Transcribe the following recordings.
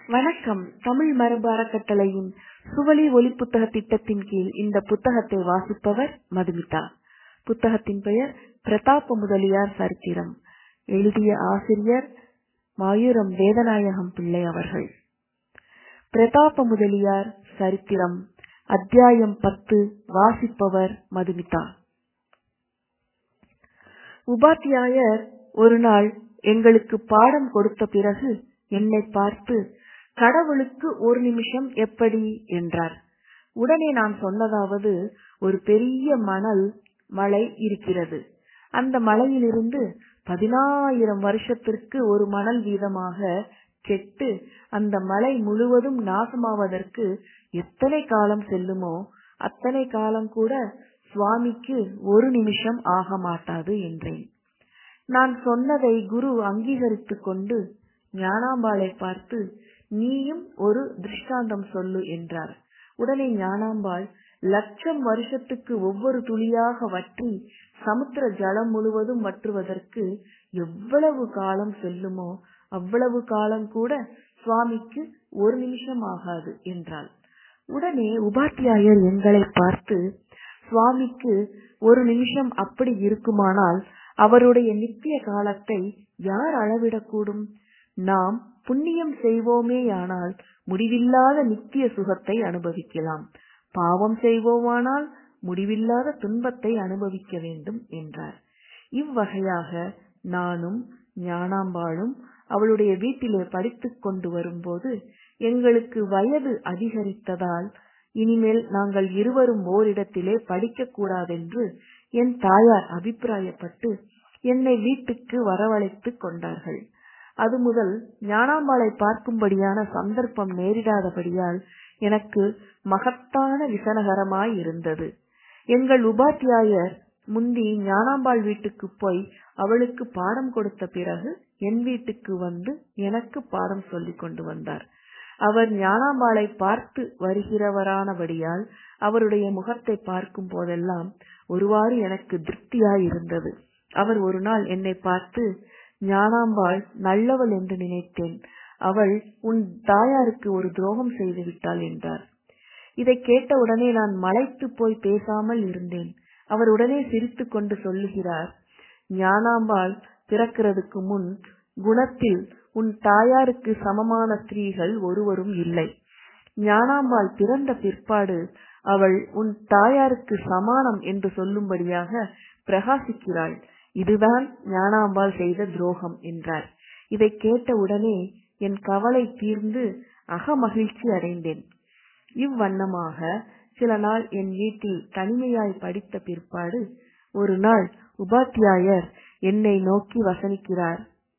வணக்கம் தமிழ் மரபு அறக்கட்டளையின் சுவழி ஒலி புத்தக திட்டத்தின் கீழ் இந்த புத்தகத்தை வாசிப்பவர் மதுமிதா புத்தகத்தின் பெயர் பிரதாப முதலியார் சரித்திரம் எழுதிய ஆசிரியர் மாயூரம் வேதநாயகம் பிள்ளை அவர்கள் பிரதாப முதலியார் சரித்திரம் அத்தியாயம் பத்து வாசிப்பவர் மதுமிதா உபாத்தியாயர் ஒரு நாள் எங்களுக்கு பாடம் கொடுத்த பிறகு என்னை பார்த்து கடவுளுக்கு ஒரு நிமிஷம் எப்படி என்றார் உடனே நான் சொன்னதாவது ஒரு பெரிய மணல் மலை இருக்கிறது அந்த மலையிலிருந்து பதினாயிரம் வருஷத்திற்கு ஒரு மணல் வீதமாக கெட்டு அந்த மலை முழுவதும் நாசமாவதற்கு எத்தனை காலம் செல்லுமோ அத்தனை காலம் கூட சுவாமிக்கு ஒரு நிமிஷம் ஆக மாட்டாது என்றேன் நான் சொன்னதை குரு அங்கீகரித்துக் கொண்டு ஞானாம்பாளை பார்த்து நீயும் ஒரு திருஷ்டாந்தம் சொல்லு என்றார் உடனே ஞானாம்பாள் லட்சம் வருஷத்துக்கு ஒவ்வொரு துளியாக வற்றி சமுத்திர ஜலம் முழுவதும் வற்றுவதற்கு எவ்வளவு காலம் செல்லுமோ அவ்வளவு காலம் கூட சுவாமிக்கு ஒரு நிமிஷம் ஆகாது என்றாள் உடனே உபாத்தியாயர் எங்களை பார்த்து சுவாமிக்கு ஒரு நிமிஷம் அப்படி இருக்குமானால் அவருடைய நித்திய காலத்தை யார் அளவிடக்கூடும் நாம் புண்ணியம் செய்வோமேயானால் முடிவில்லாத நித்திய சுகத்தை அனுபவிக்கலாம் பாவம் செய்வோமானால் முடிவில்லாத துன்பத்தை அனுபவிக்க வேண்டும் என்றார் இவ்வகையாக நானும் ஞானாம்பாளும் அவளுடைய வீட்டிலே படித்துக் கொண்டு வரும்போது எங்களுக்கு வயது அதிகரித்ததால் இனிமேல் நாங்கள் இருவரும் ஓரிடத்திலே படிக்க கூடாதென்று என் தாயார் அபிப்பிராயப்பட்டு என்னை வீட்டுக்கு வரவழைத்துக் கொண்டார்கள் அது முதல் ஞானாம்பாளை பார்க்கும்படியான சந்தர்ப்பம் நேரிடாதபடியால் எனக்கு மகத்தான விசனகரமாய் இருந்தது எங்கள் உபாத்தியாயர் முந்தி ஞானாம்பாள் வீட்டுக்கு போய் அவளுக்கு பாடம் கொடுத்த பிறகு என் வீட்டுக்கு வந்து எனக்கு பாடம் சொல்லிக் கொண்டு வந்தார் அவர் ஞானாம்பாளை பார்த்து வருகிறவரானபடியால் அவருடைய முகத்தை பார்க்கும் போதெல்லாம் ஒருவாறு எனக்கு திருப்தியாய் இருந்தது அவர் ஒரு நாள் என்னை பார்த்து ஞானாம்பாள் நல்லவள் என்று நினைத்தேன் அவள் உன் தாயாருக்கு ஒரு துரோகம் செய்து விட்டாள் என்றார் இதை கேட்டவுடனே நான் மலைத்து போய் பேசாமல் இருந்தேன் அவர் உடனே சிரித்து கொண்டு சொல்லுகிறார் ஞானாம்பாள் பிறக்கிறதுக்கு முன் குணத்தில் உன் தாயாருக்கு சமமான ஸ்திரீகள் ஒருவரும் இல்லை ஞானாம்பாள் பிறந்த பிற்பாடு அவள் உன் தாயாருக்கு சமானம் என்று சொல்லும்படியாக பிரகாசிக்கிறாள் இதுதான் ஞானாம்பாள் செய்த துரோகம் என்றார் இதை கேட்ட உடனே என் கவலை தீர்ந்து அகமகிழ்ச்சி அடைந்தேன் இவ்வண்ணமாக சில நாள் என் வீட்டில் தனிமையாய் படித்த பிற்பாடு ஒரு நாள் உபாத்தியாயர் என்னை நோக்கி வசனிக்கிறார்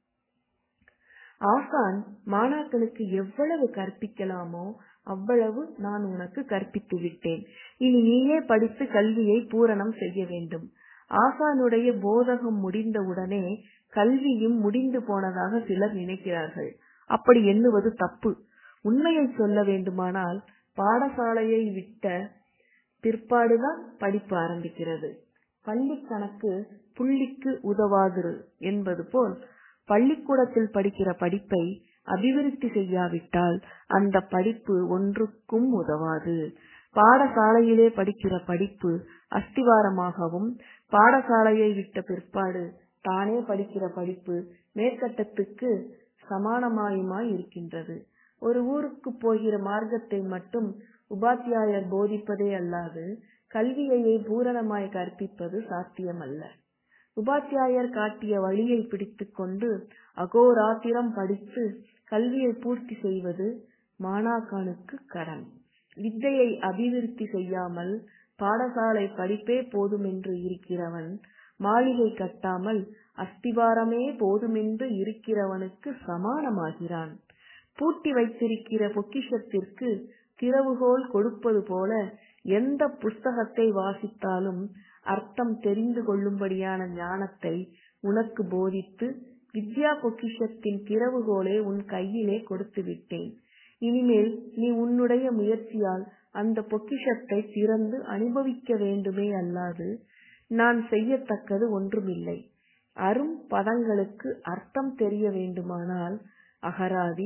ஆசான் மாணாக்களுக்கு எவ்வளவு கற்பிக்கலாமோ அவ்வளவு நான் உனக்கு கற்பித்து விட்டேன் இனி நீயே படித்து கல்வியை பூரணம் செய்ய வேண்டும் ஆசானுடைய போதகம் முடிந்தவுடனே கல்வியும் முடிந்து போனதாக சிலர் நினைக்கிறார்கள் அப்படி எண்ணுவது தப்பு உண்மையை சொல்ல வேண்டுமானால் பாடசாலையை விட்ட பிற்பாடுதான் படிப்பு ஆரம்பிக்கிறது பள்ளி கணக்கு புள்ளிக்கு உதவாது என்பது போல் பள்ளிக்கூடத்தில் படிக்கிற படிப்பை அபிவிருத்தி செய்யாவிட்டால் அந்த படிப்பு ஒன்றுக்கும் உதவாது பாடசாலையிலே படிக்கிற படிப்பு அஸ்திவாரமாகவும் பாடசாலையை விட்ட பிற்பாடு தானே படிக்கிற படிப்பு மேற்கட்டத்துக்கு சமானமாயுமாய் இருக்கின்றது ஒரு ஊருக்கு போகிற மார்க்கத்தை மட்டும் உபாத்தியாயர் போதிப்பதே அல்லாது கல்வியையே பூரணமாய் கற்பிப்பது சாத்தியமல்ல உபாத்தியாயர் காட்டிய வழியை பிடித்துக் கொண்டு அகோராத்திரம் படித்து கல்வியை பூர்த்தி செய்வது மாணாக்கானுக்கு கடன் வித்தையை அபிவிருத்தி செய்யாமல் பாடசாலை படிப்பே போதுமென்று இருக்கிறவன் மாளிகை கட்டாமல் அஸ்திவாரமே போதுமென்று இருக்கிறவனுக்கு சமானமாகிறான் பூட்டி வைத்திருக்கிற பொக்கிஷத்திற்கு திறவுகோல் கொடுப்பது போல எந்த புஸ்தகத்தை வாசித்தாலும் அர்த்தம் தெரிந்து கொள்ளும்படியான ஞானத்தை உனக்கு போதித்து வித்யா பொக்கிஷத்தின் திறவுகோலை உன் கையிலே கொடுத்து விட்டேன் இனிமேல் நீ உன்னுடைய முயற்சியால் அந்த பொக்கிஷத்தை திறந்து அனுபவிக்க வேண்டுமே அல்லாது நான் செய்யத்தக்கது ஒன்றுமில்லை அரும் பதங்களுக்கு அர்த்தம் தெரிய வேண்டுமானால் அகராதி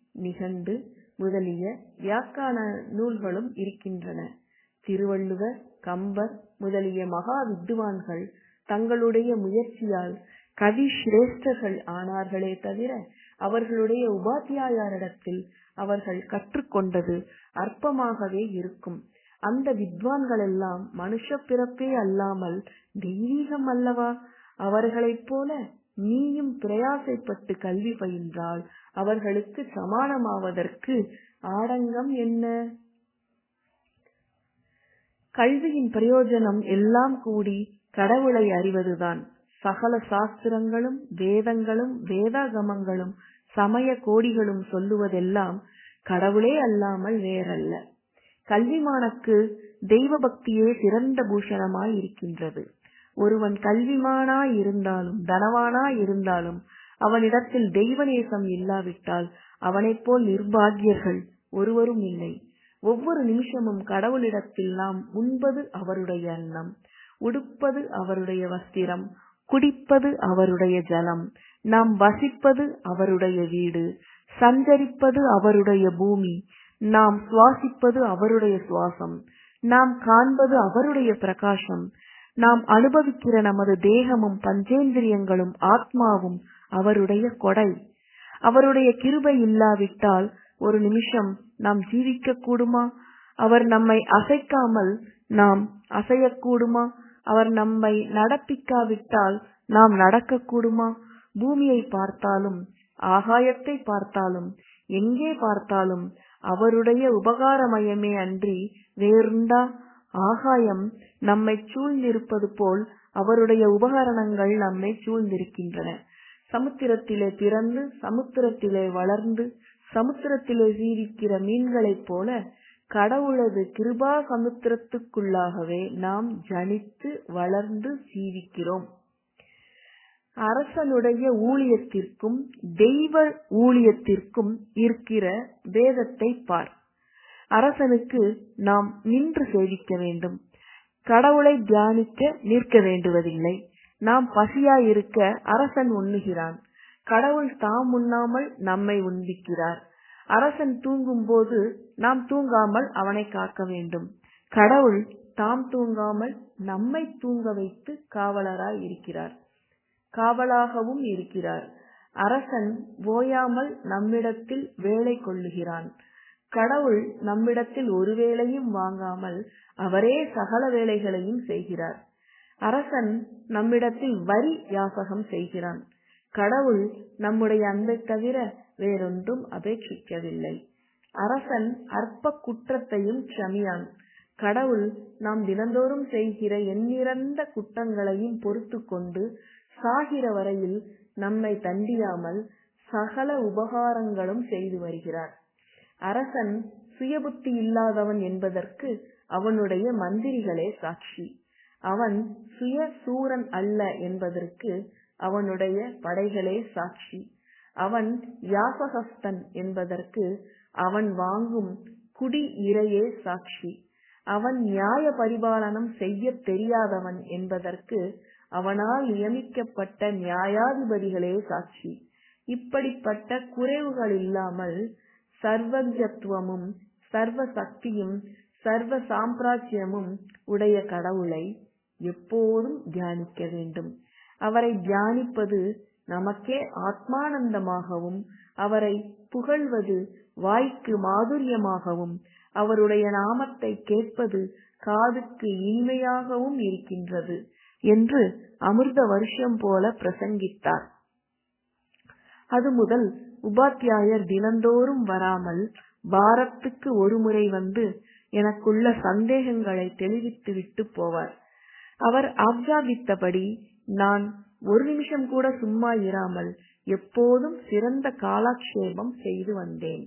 நிகண்டு முதலிய வியாக்கரண நூல்களும் இருக்கின்றன. திருவள்ளுவர், கம்பர் முதலிய மகா வித்துவான்கள் தங்களுடைய முயற்சியால் கவி சிரேஷ்டர்கள் ஆனார்களே தவிர அவர்களுடைய உபாத்தியாயரிடத்தில் அவர்கள் கற்றுக் கொண்டது அற்பமாகவே இருக்கும். அந்த வித்வான்களெல்லாம் மனுஷப் பிறப்பே அல்லாமல் தெய்வீகம் அல்லவா? அவர்களைப் போல நீயும் பிரயாசைப்பட்டு கல்வி பயின்றால் அவர்களுக்குச் சமானமாவதற்கு ஆடங்கம் என்ன? கல்வியின் பிரயோஜனம் எல்லாம் கூடி கடவுளை அறிவதுதான். சகல சாஸ்திரங்களும் வேதங்களும் வேதாகமங்களும் சமய கோடிகளும் சொல்லுவதெல்லாம் கடவுளே அல்லாமல் வேறல்ல. கல்விமானுக்கு தெய்வ பக்தியே சிறந்த பூஷணமாய் இருக்கின்றது. ஒருவன் கல்விமானாய் இருந்தாலும் தனவானாய் இருந்தாலும் அவனிடத்தில் தெய்வ நேசம் இல்லாவிட்டால் அவனைப் போல் நிர்பாக்கியர்கள் ஒருவரும் இல்லை. ஒவ்வொரு நிமிஷமும் கடவுளிடத்தில் நாம் உண்பது அவருடைய அன்னம், உடுப்பது அவருடைய வஸ்திரம், குடிப்பது அவருடைய ஜலம், நாம் வசிப்பது அவருடைய வீடு, சஞ்சரிப்பது அவருடைய பூமி, நாம் சுவாசிப்பது அவருடைய சுவாசம், நாம் காண்பது அவருடைய பிரகாசம், நாம் அனுபவிக்கிற நமது தேகமும் பஞ்சேந்திரியங்களும் ஆத்மாவும் அவருடைய கொடை. அவருடைய கிருபை இல்லாவிட்டால் ஒரு நிமிஷம் நாம் ஜீவிக்கக் கூடுமா? அவர் நம்மை அசைக்காமல் நாம் அசையக்கூடுமா? அவர் நம்மை நடப்பிக்காவிட்டால் நாம் நடக்கக் கூடுமா? பூமியைப் பார்த்தாலும் ஆகாயத்தை பார்த்தாலும் எங்கே பார்த்தாலும் அவருடைய உபகாரமயமே அன்றி வேறுண்டா? ஆகாயம் நம்மைச் சூழ்ந்திருப்பது போல் அவருடைய உபகரணங்கள் நம்மைச் சூழ்ந்திருக்கின்றன. சமுத்திரத்திலே பிறந்து சமுத்திரத்திலே வளர்ந்து சமுத்திரத்திலே ஜீவிக்கிற மீன்களைப் போல கடவுளது கிருபா சமுத்திரத்துக்குள்ளாகவே நாம் ஜனித்து வளர்ந்து ஜீவிக்கிறோம். அரசனுடைய ஊழியத்திற்கும் தெய்வ ஊழியத்திற்கும் இருக்கிற பேதத்தைப் பார். அரசனுக்கு நாம் நின்று சேவிக்க வேண்டும். கடவுளைத் தியானிக்க நிற்க வேண்டுவதில்லை. நாம் பசியாயிருக்க அரசன் உண்ணுகிறான். கடவுள் தாம் உண்ணாமல் நம்மை உண்பிக்கிறார். அரசன் தூங்கும்போது நாம் தூங்காமல் அவனைக் காக்க வேண்டும். கடவுள் தாம் தூங்காமல் நம்மைத் தூங்க வைத்து காவலராய் இருக்கிறார். காவலாகவும் இருக்கிறார். அரசன் ஓயாமல் நம்மிடத்தில் வேலை கொள்ளுகிறான். கடவுள் நம்மிடத்தில் ஒரு வேலையும் வாங்காமல் அவரே சகல வேலைகளையும் செய்கிறார். அரசன் நம்மிடத்தில் வரி யாசகம் செய்கிறான். கடவுள் நம்முடைய அன்பைத் தவிர வேறொன்றும் அபேட்சிக்கவில்லை. அரசன் அற்பக் குற்றத்தையும் க்ஷமியான். கடவுள் நாம் தினந்தோறும் செய்கிற எண்ணிறந்த குற்றங்களையும் பொறுத்துக் கொண்டு சாகிற வரையில் நம்மைத் தண்டியாமல் சகல உபகாரங்களும் செய்து வருகிறார். அரசன் சுயபுத்தி இல்லாதவன் என்பதற்கு அவனுடைய மந்திரிகளே சாட்சி. அவன் சுய சூரன் அல்ல என்பதற்கு அவனுடைய படைகளே சாட்சி. அவன் யாசகஸ்தன் என்பதற்கு அவன் வாங்கும் குடி இரையே சாட்சி. அவன் நியாய பரிபாலனம் செய்யத் தெரியாதவன் என்பதற்கு அவனால் நியமிக்கப்பட்ட நியாயாதிபதிகளே சாட்சி. இப்படிப்பட்ட குறைவுகளில்லாமல் சர்வஜத்துவமும் சர்வ சக்தியும் சர்வ சாம்ராஜ்யமும் உடைய கடவுளை எப்போதும் தியானிக்க வேண்டும். அவரைத் தியானிப்பது நமக்கே ஆத்மானந்தமாகவும் அவரைப் புகழ்வது வாய்க்கு மாதுர்யமாகவும் அவருடைய நாமத்தைக் கேட்பது காதுக்கு இனிமையாகவும் இருக்கின்றது என்று அமிர்த வருஷம் போல பிரசங்கித்தார். அதுமுதல் உபாத்தியாயர் தினந்தோறும் வராமல் வாரத்துக்கு ஒருமுறை வந்து எனக்குள்ள சந்தேகங்களைத் தெளிவித்துவிட்டுப் போவார். அவர் ஆக்ஞாபித்தபடி நான் ஒரு நிமிஷம் கூட சும்மா இராமல் எப்போதும் சிறந்த காலக்ஷேபம் செய்து வந்தேன்.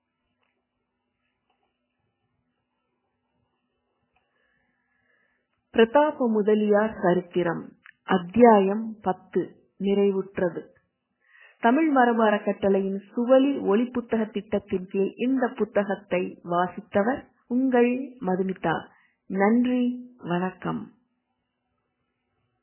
பிரதாப முதலியார் சரித்திரம் அத்தியாயம் பத்து நிறைவுற்றது. தமிழ் மரபு அறக்கட்டளையின் சுவலி ஒலிப்புத்தகத் திட்டத்தின் கீழ் இந்தப் புத்தகத்தை வாசித்தவர் உங்கள் மதுமிதா. நன்றி வணக்கம்.